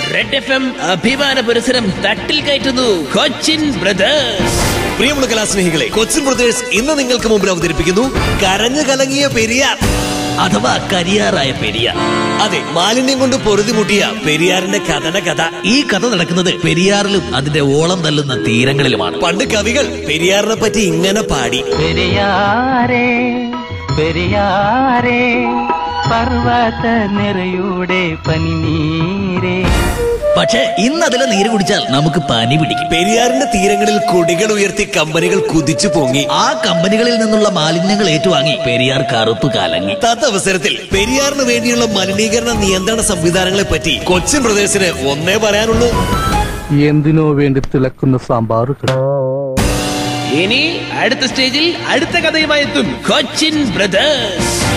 red F M അഭിമാന പുരസരം തട്ടിൽ കയറ്റുന്നു Cochin brothers പ്രിയമുള്ള കലാസ്നേഹികളെ Cochin brothers ഇന്ന് നിങ്ങൾക്ക് മുമ്പിൽ അവതരിപ്പിക്കുന്നു കരഞ്ഞു കലങ്ങിയ പെരിയാർ അഥവാ കരിയാറായ പെരിയ അതെ മാലിന്യം കൊണ്ട് പൊറുതിമുട്ടിയ പെരിയാറിന്റെ കഥന കഥ ഈ കഥ നടക്കുന്നത് പെരിയാറിലും അതിന്റെ ഓളം തല്ലുന്ന തീരങ്ങളിലുമാണ് പണ്ട് കവികൾ പെരിയാറിനെ പറ്റി ഇങ്ങനെ പാടി പെരിയാരേ പെരിയാരേ പർവ്വത നിറയുടെ പനിനീരേ പക്ഷെ ഇന്ന് അതിലെ നീര് കുടിച്ചാൽ നമുക്ക് പനി പിടിക്കും പെരിയാറിന്റെ തീരങ്ങളിൽ കൊടികൾ ഉയർത്തി കമ്പനികൾ കുതിച്ചു പൊങ്ങി ആ കമ്പനികളിൽ നിന്നുള്ള മാലിന്യങ്ങൾ ഏറ്റുവാങ്ങി പെരിയാർ കറുപ്പ് കലങ്ങി തദവസരത്തിൽ പെരിയാറിന് വേണ്ടിയുള്ള മലിനീകരണ നിയന്ത്രണ സംവിധാനങ്ങളെ പറ്റി കൊച്ചിൻ ബ്രദേഴ്സിന് ഒന്നേ പറയാനുള്ളൂ എന്തിനോ വേണ്ടി തിളക്കുന്ന സാമ്പാറുകൾ ഇനി അടുത്ത സ്റ്റേജിൽ അടുത്ത കഥയുമായി എത്തും കൊച്ചിൻ ബ്രദേഴ്സ്